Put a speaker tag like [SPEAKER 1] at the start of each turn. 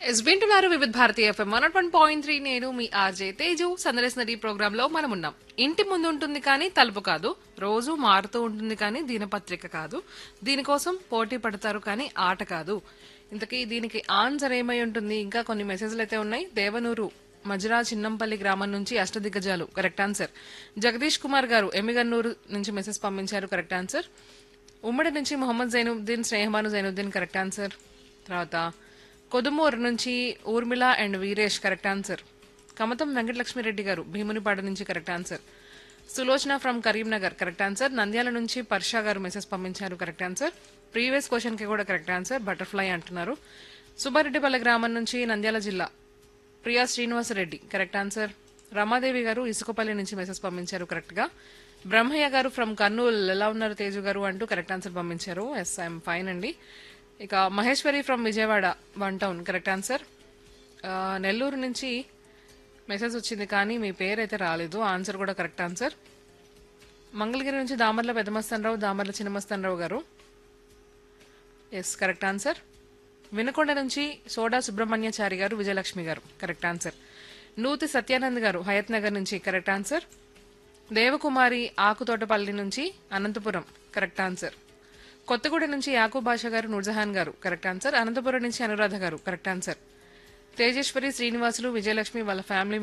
[SPEAKER 1] yes వింటున్నారు Vividh Bharati FM one one point three నేను మీ ఆర్జే తేజు సందర్శ నది ప్రోగ్రామ్ లో మనం ఉన్నాం ఇంటి ముందు ఉంటుంది కానీ తలుపు కాదు రోజు మారుతూ ఉంటుంది కానీ దినపత్రిక కాదు దీనికోసం పోటీ పడతారు కానీ ఆట కాదు ఇంతకీ దీనికి ఆన్సర్ ఏమై ఉంటుంది ఇంకా కొన్ని మెసేజ్లు అయితే ఉన్నాయి దేవనూరు మజరా చిన్నంపల్లి గ్రామం నుంచి అష్టదిగ్గజాలు కరెక్ట్ ఆన్సర్ జగదీష్ కుమార్ గారు ఎమ్మిగన్నూరు నుంచి మెసేజ్ పంపించారు కరెక్ట్ ఆన్సర్ ఉమ్మడి నుంచి మొహమ్మద్ జైనుద్దీన్ స్నేహమాను జైనుద్దీన్ కరెక్ట్ ఆన్సర్ తర్వాత కొదుమూరు నుంచి Urmila and Veeresh correct answer Kamatham Venkatalakshmireddy గారు భీమునిపాడు నుంచి correct answer Sulochana from Karimnagar correct answer Nandyal నుంచి పర్షా గారు మెసేజ్ పంపించారు కరెక్ట్ ఆన్సర్ ప్రీవియస్ క్వశ్చన్ కి కూడా కరెక్ట్ ఆన్సర్ బటర్ఫ్లై అంటున్నారు సుబ్బారెడ్డిపల్లి గ్రామం నుంచి నంద్యాల జిల్లా ప్రియా శ్రీనివాసరెడ్డి కరెక్ట్ ఆన్సర్ రమాదేవి గారు ఇసుకపల్లి నుంచి మెసేజ్ పంపించారు కరెక్ట్ గా బ్రహ్మయ్య గారు ఫ్రమ్ కర్నూల్ ఎలా ఉన్నారు తేజు గారు అంటూ కరెక్ట్ ఆన్సర్ పంపించారు ఎస్ ఐఎమ్ ఫైన్ అండి ఇక Maheshwari from Vijayawada one town correct answer ఆ, నెల్లూరు నుంచి మెసేజ్ వచ్చింది కానీ మీ పేరు అయితే రాలేదు ఆన్సర్ కూడా కరెక్ట్ ఆన్సర్ మంగళగిరి నుంచి దామర్ల పెద్దమస్తనరావు దామర్ల చిన్నమస్తనరావు గారు ఎస్ కరెక్ట్ ఆన్సర్ వినకొండ నుంచి సోడా సుబ్రహ్మణ్యచారి గారు విజయలక్ష్మి గారు కరెక్ట్ ఆన్సర్ నూతి సత్యానంద్ గారు హయత్ నగర్ నుంచి కరెక్ట్ ఆన్సర్ దేవకుమారి ఆకుతోటపల్లి నుంచి అనంతపురం కరెక్ట్ ఆన్సర్ కొత్తగూడెం నుంచి యాకూబ్ బాషా గారు నూర్జహాన్ గారు కరెక్ట్ ఆన్సర్ అనంతపురం నుంచి అనురాధ గారు కరెక్ట్ ఆన్సర్ తేజేశ్వరి శ్రీనివాసులు విజయలక్ష్మి వాళ్ళ ఫ్యామిలీ